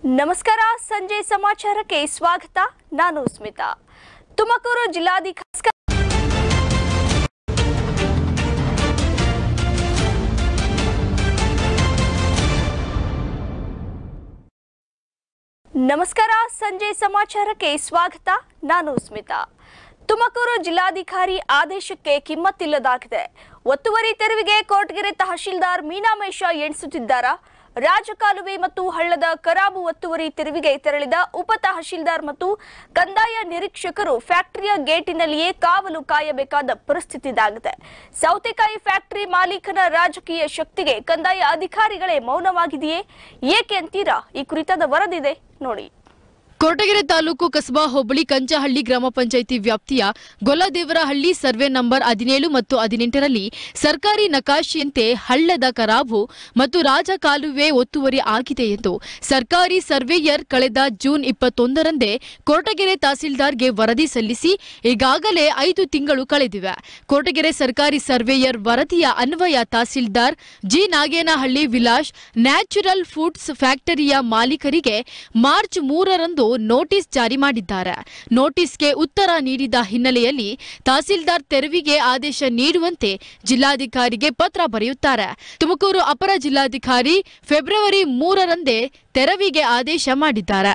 ನಮಸ್ಕಾರ ಸಂಜೆ ಸಮಾಚಾರಕ್ಕೆ ಸ್ವಾಗತ ನಾನು ಸ್ಮಿತಾ ತುಮಕೂರು ಜಿಲ್ಲಾಧಿಕಾರಿ ನಮಸ್ಕಾರ ಸಂಜೆ ಸಮಾಚಾರಕ್ಕೆ ಸ್ವಾಗತ ನಾನು ಸ್ಮಿತಾ ತುಮಕೂರು ಜಿಲ್ಲಾಧಿಕಾರಿ ಆದೇಶಕ್ಕೆ ಕಿಮ್ಮತ್ತಿಲ್ಲದಾಗಿದೆ ಒತ್ತುವರಿ ತೆರವಿಗೆ ಕೋಟಗೆರೆ ತಹಶೀಲ್ದಾರ್ ಮೀನಾಮೇಶ ಎಣಿಸುತ್ತಿದ್ದಾರಾ ರಾಜಕಾಲುವೆ ಮತ್ತು ಹಳ್ಳದ ಕರಾಬು ಒತ್ತುವರಿ ತೆರವಿಗೆ ತೆರಳಿದ ಉಪ ತಹಶೀಲ್ದಾರ್ ಮತ್ತು ಕಂದಾಯ ನಿರೀಕ್ಷಕರು ಫ್ಯಾಕ್ಟರಿಯ ಗೇಟಿನಲ್ಲಿಯೇ ಕಾವಲು ಕಾಯಬೇಕಾದ ಪರಿಸ್ಥಿತಿ ಇದಾಗಿದೆ ಸೌತೆಕಾಯಿ ಫ್ಯಾಕ್ಟರಿ ಮಾಲೀಕನ ರಾಜಕೀಯ ಶಕ್ತಿಗೆ ಕಂದಾಯ ಅಧಿಕಾರಿಗಳೇ ಮೌನವಾಗಿದೆಯೇ ಏಕೆ ಅಂತೀರಾ ಈ ಕುರಿತಾದ ವರದಿದೆ ನೋಡಿ ಕೊರಟಗೆರೆ ತಾಲೂಕು ಕಸಬಾ ಹೋಬಳಿ ಕಂಚಹಳ್ಳಿ ಗ್ರಾಮ ಪಂಚಾಯಿತಿ ವ್ಯಾಪ್ತಿಯ ಗೊಲ್ಲದೇವರಹಳ್ಳಿ ಸರ್ವೆ ನಂಬರ್ ಹದಿನೇಳು ಮತ್ತು ಹದಿನೆಂಟರಲ್ಲಿ ಸರ್ಕಾರಿ ನಕಾಶೆಯಂತೆ ಹಳ್ಳದ ಕರಾಬು ಮತ್ತು ರಾಜಕಾಲುವೆ ಒತ್ತುವರಿ ಆಗಿದೆ ಎಂದು ಸರ್ಕಾರಿ ಸರ್ವೇಯರ್ ಕಳೆದ ಜೂನ್ ಇಪ್ಪತ್ತೊಂದರಂದೇ ಕೊರಟಗೆರೆ ತಹಸೀಲ್ದಾರ್ಗೆ ವರದಿ ಸಲ್ಲಿಸಿ ಈಗಾಗಲೇ ಐದು ತಿಂಗಳು ಕಳೆದಿವೆ ಕೊರಟಗೆರೆ ಸರ್ಕಾರಿ ಸರ್ವೇಯರ್ ವರದಿಯ ಅನ್ವಯ tahsildar G Nagenahalli Vilas natural foods ಫ್ಯಾಕ್ಟರಿಯ ಮಾಲೀಕರಿಗೆ ಮಾರ್ಚ್ ಮೂರರಂದು ನೋಟಿಸ್ ಜಾರಿ ಮಾಡಿದ್ದಾರೆ ನೋಟಿಸ್ಗೆ ಉತ್ತರ ನೀಡಿದ ಹಿನ್ನೆಲೆಯಲ್ಲಿ ತಹಸೀಲ್ದಾರ್ ತೆರವಿಗೆ ಆದೇಶ ನೀಡುವಂತೆ ಜಿಲ್ಲಾಧಿಕಾರಿಗೆ ಪತ್ರ ಬರೆಯುತ್ತಾರೆ ತುಮಕೂರು ಅಪರ ಜಿಲ್ಲಾಧಿಕಾರಿ ಫೆಬ್ರವರಿ ಮೂರರಂದೇ ತೆರವಿಗೆ ಆದೇಶ ಮಾಡಿದ್ದಾರೆ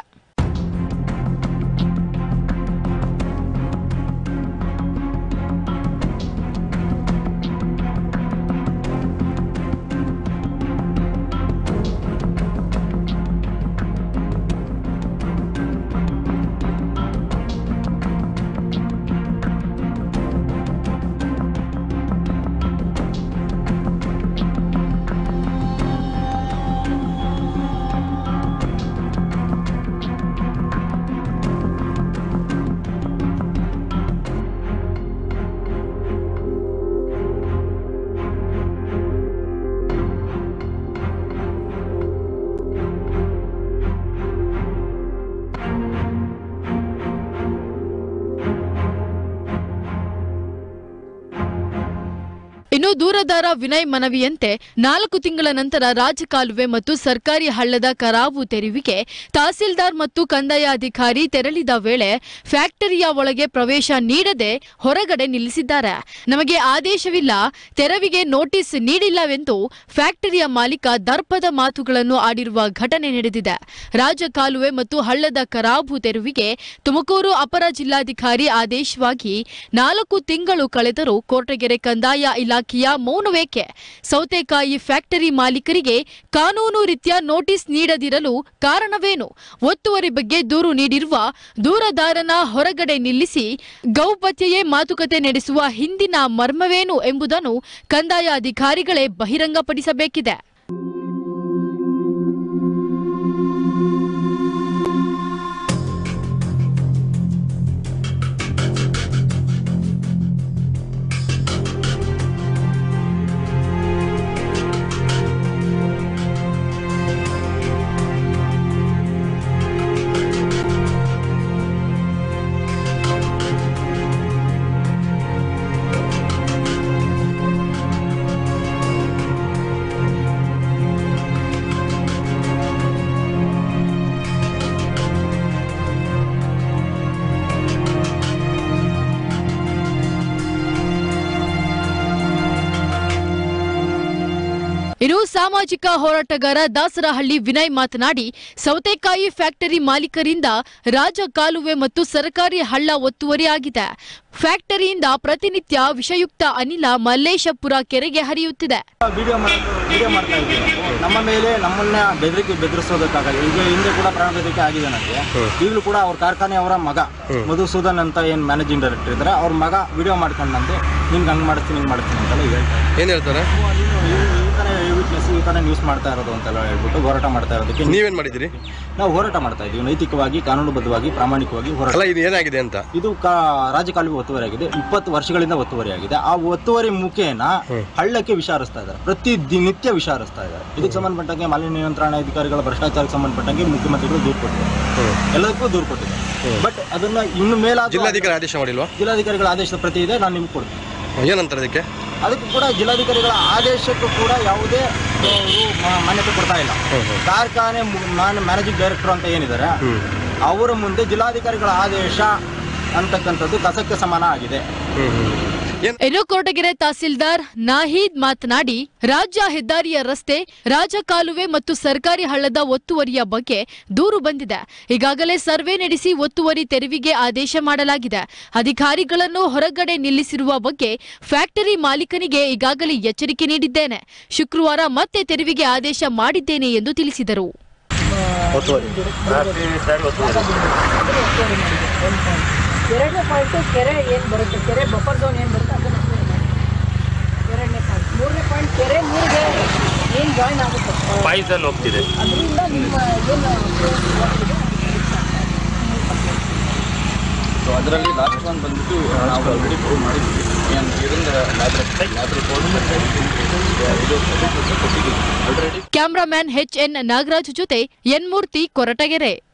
ಇನ್ನು ದೂರದಾರ ವಿನಯ್ ಮನವಿಯಂತೆ ನಾಲ್ಕು ತಿಂಗಳ ನಂತರ ರಾಜಕಾಲುವೆ ಮತ್ತು ಸರ್ಕಾರಿ ಹಳ್ಳದ ಕರಾವು ತೆರವಿಗೆ ತಹಸೀಲ್ದಾರ್ ಮತ್ತು ಕಂದಾಯ ಅಧಿಕಾರಿ ತೆರಳಿದ ವೇಳೆ ಫ್ಯಾಕ್ಟರಿಯ ಒಳಗೆ ಪ್ರವೇಶ ನೀಡದೆ ಹೊರಗಡೆ ನಿಲ್ಲಿಸಿದ್ದಾರೆ ನಮಗೆ ಆದೇಶವಿಲ್ಲ ತೆರವಿಗೆ ನೋಟಿಸ್ ನೀಡಿಲ್ಲವೆಂದು ಫ್ಯಾಕ್ಟರಿಯ ಮಾಲೀಕ ದರ್ಪದ ಮಾತುಗಳನ್ನು ಆಡಿರುವ ಘಟನೆ ನಡೆದಿದೆ ರಾಜಕಾಲುವೆ ಮತ್ತು ಹಳ್ಳದ ಕರಾಬು ತೆರವಿಗೆ ತುಮಕೂರು ಅಪರ ಜಿಲ್ಲಾಧಿಕಾರಿ ಆದೇಶವಾಗಿ ನಾಲ್ಕು ತಿಂಗಳು ಕಳೆದರೂ ಕೋಟಗೆರೆ ಕಂದಾಯ ಇಲಾಖೆಯ ಮೌನವೇಕೆ ಸೌತೆಕಾಯಿ ಫ್ಯಾಕ್ಟರಿ ಮಾಲೀಕರಿಗೆ ಕಾನೂನು ರೀತ್ಯ ನೋಟಿಸ್ ನೀಡದಿರಲು ಕಾರಣವೇನು ಒತ್ತುವರಿ ಬಗ್ಗೆ ದೂರು ನೀಡಿರುವ ದೂರದಾರನ ಹೊರಗಡೆ ನಿಲ್ಲಿಸಿ ಗೌಪ್ಯತೆಯೇ ಮಾತುಕತೆ ನಡೆಸುವ ಹಿಂದಿನ ಮರ್ಮವೇನು ಎಂಬುದನ್ನು ಕಂದಾಯ ಅಧಿಕಾರಿಗಳೇ ಬಹಿರಂಗಪಡಿಸಬೇಕಿದೆ ಇನ್ನು ಸಾಮಾಜಿಕ ಹೋರಾಟಗಾರ ದಾಸರಹಳ್ಳಿ ವಿನಯ್ ಮಾತನಾಡಿ ಸೌತೆಕಾಯಿ ಫ್ಯಾಕ್ಟರಿ ಮಾಲೀಕರಿಂದ ರಾಜಕಾಲುವೆ ಮತ್ತು ಸರ್ಕಾರಿ ಹಳ್ಳ ಒತ್ತುವರಿ ಆಗಿದೆ ಫ್ಯಾಕ್ಟರಿಯಿಂದ ಪ್ರತಿನಿತ್ಯ ವಿಷಯುಕ್ತ ಅನಿಲ ಮಲ್ಲೇಶಪುರ ಕೆರೆಗೆ ಹರಿಯುತ್ತಿದೆ ವಿಡಿಯೋ ವಿಡಿಯೋ ಮಾಡ್ತಾ ಇದ್ದೀವಿ ನಮ್ಮ ಮೇಲೆ ನಮ್ಮನ್ನ ಬೆದರಿಕೆ ಬೆದರಿಸೋದಕ್ಕಾಗಲ್ಲ ಈಗ ಹಿಂದೆ ಕೂಡ ಪ್ರಾಣ ಬೆದರಿಕೆ ಆಗಿದೆ ನನಗೆ ಈಗಲೂ ಕೂಡ ಅವ್ರ ಕಾರ್ಖಾನೆ ಅವರ ಮಗ ಮಧುಸೂದನ್ ಅಂತ ಏನು ಮ್ಯಾನೇಜಿಂಗ್ ಡೈರೆಕ್ಟರ್ ಇದ್ದಾರೆ ಅವ್ರ ಮಗ ವಿಡಿಯೋ ಮಾಡ್ಕೊಂಡಂತೆ ನಿಮ್ಗೆ ಹಂಗೆ ಮಾಡ್ತೀನಿ ಹಿಂಗೆ ಮಾಡ್ತೀನಿ ಅಂತೆಲ್ಲ ಹೇಳ್ತಾರೆ ಏನ್ ಹೇಳ್ತಾರೆ ಈ ಥರ ವಿಟ್ನೆಸ್ ಈ ಥರ ನ್ಯೂಸ್ ಮಾಡ್ತಾ ಇರೋದು ಅಂತೆಲ್ಲ ಹೇಳ್ಬಿಟ್ಟು ಹೋರಾಟ ಮಾಡ್ತಾ ಇರೋದಕ್ಕೆ ನೀವೇನ್ ಮಾಡಿದಿರಿ ನಾವು ಹೋರಾಟ ಮಾಡ್ತಾ ಇದ್ದೀವಿ ನೈತಿಕವಾಗಿ ಕಾನೂನುಬದ್ಧವಾಗಿ ಪ್ರಾಮಾಣಿಕವಾಗಿ ಹೋರಾಟ ಅಲ್ಲ ಇದು ಏನಾಗಿದೆ ಅಂತ ಇದು ಕಾ ರಾಜಕಾಲುವೆ ಒತ್ತುವರಿ ಆಗಿದೆ ಇಪ್ಪತ್ತು ವರ್ಷಗಳಿಂದ ಒತ್ತುವರಿ ಆಗಿದೆ ಆ ಒತ್ತುವರಿ ಮುಖೇನ ಹಳ್ಳಕ್ಕೆ ವಿಷ ಹರಿಸ್ತಾ ಇದ್ದಾರೆ ಪ್ರತಿ ದಿ- ನಿತ್ಯ ವಿಷ ಹರಿಸ್ತಾ ಇದ್ದಾರೆ ಇದಕ್ಕೆ ಸಂಬಂಧಪಟ್ಟಂಗೆ ಮಾಲಿನ್ಯ ನಿಯಂತ್ರಣ ಅಧಿಕಾರಿಗಳ ಭ್ರಷ್ಟಾಚಾರಕ್ಕೆ ಸಂಬಂಧಪಟ್ಟಂಗೆ ಮುಖ್ಯಮಂತ್ರಿಗಳು ದೂರು ಕೊಟ್ಟಿದ್ದಾರೆ ಎಲ್ಲದಕ್ಕೂ ದೂರು ಕೊಟ್ಟಿದ್ದಾರೆ ಬಟ್ ಅದನ್ನ ಇನ್ನು ಮೇಲಾದ್ರೂ ಜಿಲ್ಲಾಧಿಕಾರಿ ಆದೇಶ ಮಾಡಿಲ್ವಾ ಜಿಲ್ಲಾಧಿಕಾರಿಗಳ ಆದೇಶದ ಪ್ರತಿ ಇದೆ ನಾನು ನಿಮ್ಗೆ ಕೊಡ್ತೀನಿ ಏನಂತಾರೆ ಅದಕ್ಕೆ ಅದಕ್ಕೂ ಕೂಡ ಜಿಲ್ಲಾಧಿಕಾರಿಗಳ ಆದೇಶಕ್ಕೂ ಕೂಡ ಯಾವುದೇ ಅವರು ಮಾನ್ಯತೆ ಕೊಡ್ತಾ ಇಲ್ಲ ಕಾರ್ಖಾನೆ ಮ್ಯಾನೇಜಿಂಗ್ ಡೈರೆಕ್ಟರ್ ಅಂತ ಏನಿದ್ದಾರೆ ಅವರ ಮುಂದೆ ಜಿಲ್ಲಾಧಿಕಾರಿಗಳ ಆದೇಶ ಅಂತಕ್ಕಂಥದ್ದು ಕಸಕ್ಕೆ ಸಮಾನ ಆಗಿದೆ ಇನ್ನು ಕೊರಟಗೆರೆ ತಹಸೀಲ್ದಾರ್ ನಾಹೀದ್ ಮಾತನಾಡಿ ರಾಜ್ಯ ಹೆದ್ದಾರಿಯ ರಸ್ತೆ ರಾಜಕಾಲುವೆ ಮತ್ತು ಸರ್ಕಾರಿ ಹಳ್ಳದ ಒತ್ತುವರಿಯ ಬಗ್ಗೆ ದೂರು ಬಂದಿದೆ ಈಗಾಗಲೇ ಸರ್ವೆ ನಡೆಸಿ ಒತ್ತುವರಿ ತೆರವಿಗೆ ಆದೇಶ ಮಾಡಲಾಗಿದೆ ಅಧಿಕಾರಿಗಳನ್ನು ಹೊರಗಡೆ ನಿಲ್ಲಿಸಿರುವ ಬಗ್ಗೆ ಫ್ಯಾಕ್ಟರಿ ಮಾಲೀಕನಿಗೆ ಈಗಾಗಲೇ ಎಚ್ಚರಿಕೆ ನೀಡಿದ್ದೇನೆ ಶುಕ್ರವಾರ ಮತ್ತೆ ತೆರವಿಗೆ ಆದೇಶ ಮಾಡಿದ್ದೇನೆ ಎಂದು ತಿಳಿಸಿದರು ಎರಡನೇ ಪಾಯಿಂಟು ಕೆರೆ ಏನು ಬರುತ್ತೆ ಕೆರೆ ಬಫರ್ ಝೋನ್ ಏನು ಬರುತ್ತೆ ಅದನ್ನು ಅಪ್ಲೈ ಮಾಡಿ ಎರಡನೇ ಪಾಯಿಂಟ್ ಮೂರನೇ ಪಾಯಿಂಟ್ ಕೆರೆ ನೀರಿಗೆ ಏನು ಜಾಯಿನ್ ಆಗುತ್ತೆ ಪಾಯ್ಸನ್ ಹೋಗ್ತಿದೆ ಅದರಿಂದ ನಿಮ್ಮ ಏನು ಸೊ ಅದರಲ್ಲಿ ಲಾಸ್ಟ್ ಒನ್ ಬಂದ್ಬಿಟ್ಟು ನಾವು ಆಲ್ರೆಡಿ ಪ್ರೂವ್ ಮಾಡಿದ್ವಿ ಏನು ಇದರಿಂದ ಕ್ಯಾಮರಾಮ್ಯಾನ್ ಎಚ್ ಎನ್ ನಾಗರಾಜ್ ಜೊತೆ ಎನ್ ಮೂರ್ತಿ ಕೊರಟಗೆರೆ